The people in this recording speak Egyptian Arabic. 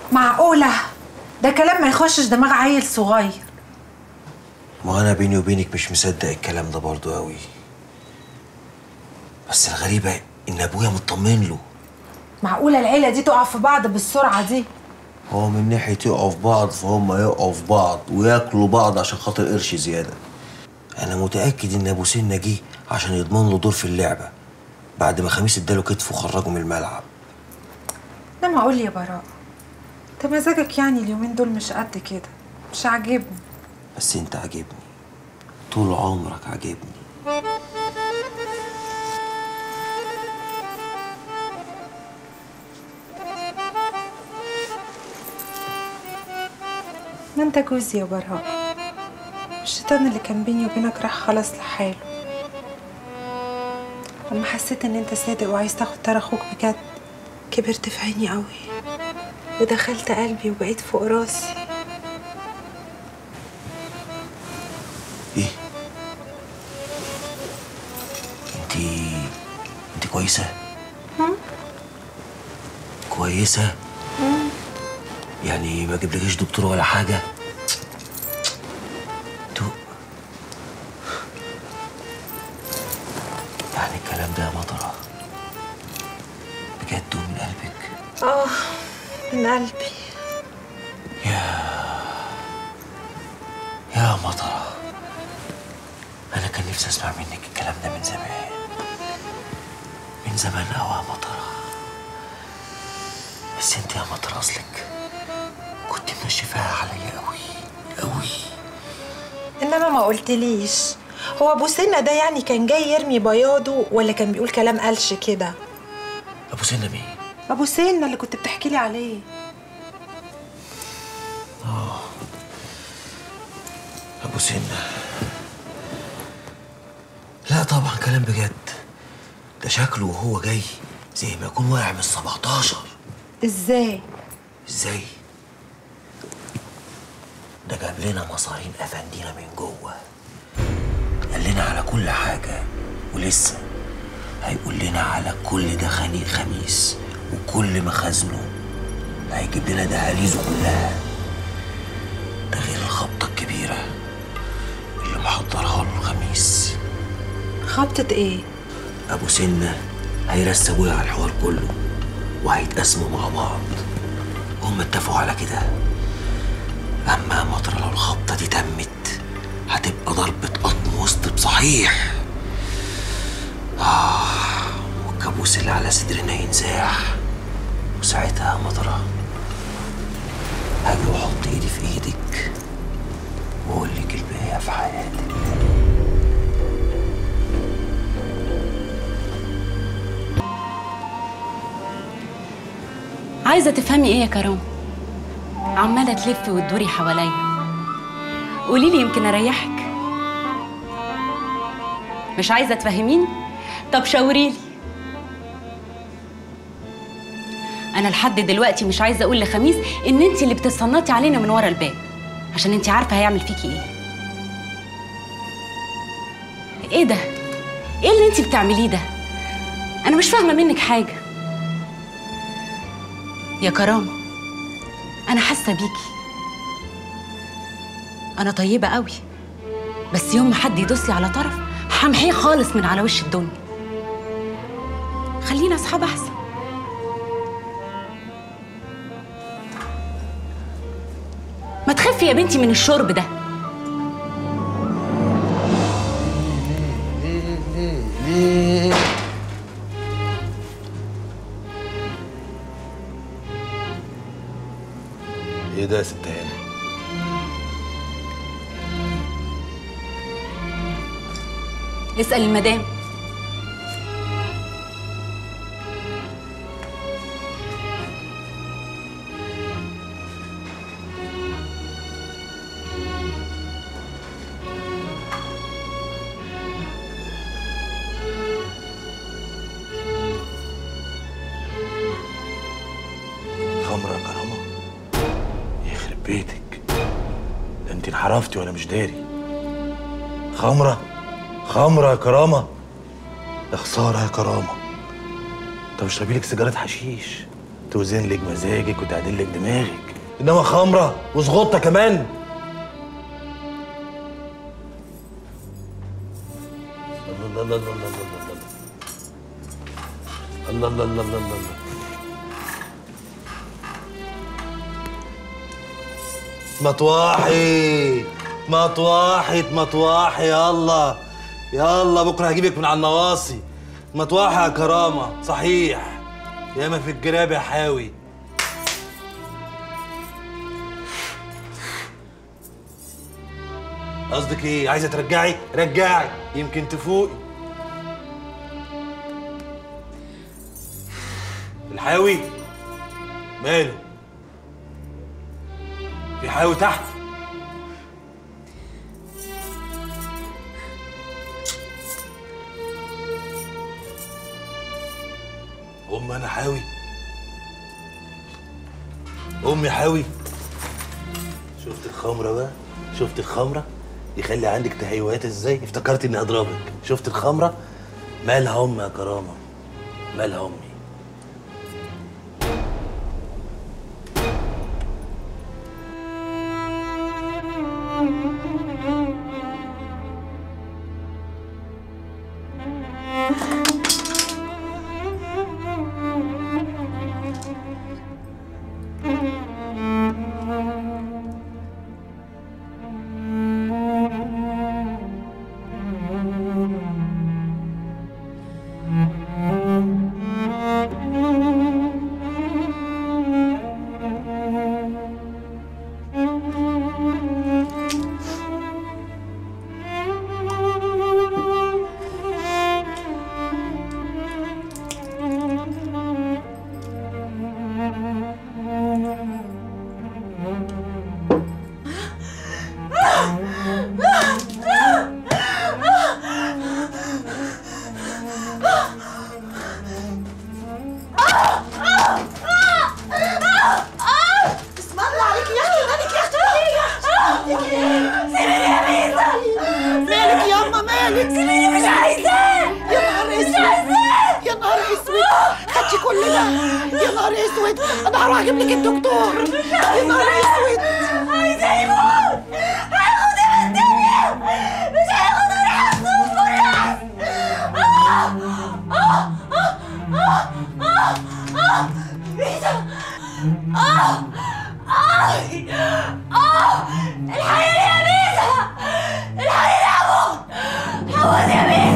معقولة ده كلام ما يخشش دماغ عيل صغير ما انا بيني وبينك مش مصدق الكلام ده برضو قوي بس الغريبه ان ابويا مطمن له معقولة العيلة دي تقع في بعض بالسرعة دي هو من ناحيه يقعوا في بعض فهم يقعوا في بعض وياكلوا بعض عشان خاطر قرش زياده انا متاكد ان ابو سنه جه عشان يضمن له دور في اللعبه بعد ما خميس اداله كتفه وخرجه من الملعب لا معقول يا براء انت مزاجك يعني اليومين دول مش قد كده مش عاجبني بس انت عاجبني طول عمرك عاجبني ما انت جوزي يا براء الشيطان اللي كان بيني وبينك راح خلاص لحاله لما حسيت ان انت صادق وعايز تاخد طار اخوك بجد كبرت في عيني قوي ودخلت قلبي وبقيت فوق راسي ايه انت انت كويسه كويسه يعني ما اجيبلكيش دكتور ولا حاجه تو يعني الكلام ده يا مطره بجد ومن قلبك اه من قلبي يا مطره انا كان نفسي اسمع منك الكلام ده من زمان من زمان قوي يا مطره بس انت يا مطره اصلك كنت منشفاها عليا قوي قوي انما ما قلتليش هو ابو سنه ده يعني كان جاي يرمي بياضه ولا كان بيقول كلام قلش كده ابو سنه مين ابو سنه اللي كنت بتحكي لي عليه ابو سنه لا طبعا كلام بجد ده شكله وهو جاي زي ما يكون واقع من 17 ازاي ازاي ده جاب لنا مصارين افندينا من جوه قال لنا على كل حاجه ولسه هيقول لنا على كل ده خنيق خميس وكل مخازنه هيجيب لنا دهاليزه كلها ده غير الخبطه الكبيره اللي محضرها له الخميس خبطة ايه ابو سنه هيرسى ابويا على الحوار كله وهيتقاسموا مع بعض وهم اتفقوا على كده اما يا مطر لو الخبطه دي تمت هتبقى ضربه قطم وسط بصحيح اه والكابوس اللي على صدرنا ينزاح وساعتها يا مطره هاجي واحط ايدي في ايدك واقول لك الباقيه في حياتك عايزة تفهمي ايه يا كرام عمالة تلفي وتدوري حواليا قولي لي يمكن اريحك مش عايزة تفهميني طب شاوريلي انا لحد دلوقتي مش عايزة اقول لخميس ان انت اللي بتتصنطي علينا من ورا الباب عشان انت عارفة هيعمل فيكي ايه ايه ده ايه اللي انت بتعمليه ده انا مش فاهمة منك حاجة يا كرامة أنا حاسة بيكي أنا طيبة قوي بس يوم ما حد يدوس لي على طرف همحيه خالص من على وش الدنيا خلينا أصحاب أحسن ما تخفي يا بنتي من الشرب ده ايه ده يا ست هاني اسأل المدام خمرة يا كرامة يخرب بيتك ده انت انحرفتي وانا مش داري خمرة خمرة يا كرامة يا خسارة يا كرامة طب اشربي لك سيجارة حشيش توزن لك مزاجك وتعدل لك دماغك انما خمره وزغطه كمان الله الله الله الله الله الله الله الله الله الله الله الله مطواحي مطواحي مطواحي يلا يلا بكره هجيبك من على النواصي مطواحي يا كرامه صحيح ياما في الجراب يا حاوي قصدك ايه عايزه ترجعي رجعي يمكن تفوقي الحاوي ماله في حاوي تحت أم أنا حاوي أمي حاوي شفت الخمرة بقى شفت الخمرة يخلي عندك تهيؤات ازاي افتكرت اني هضربك شفت الخمرة مالها أمي يا كرامة مالها أمي اسم الله عليك يا اختي مالك يا اختي سيبيني يا ميزة مالك يا اما مالك سيبيني مش عايزاه يا نهار اسود يا نهار اسود خدتي كل ده يا نهار اسود انا هروح اجيب لك الدكتور يا نهار اسود عايزاه يموت هياخد من الدنيا مش هياخد من حظه في الحقيقة يا ميزة الحقيقة يا ابو حوض يا ميزة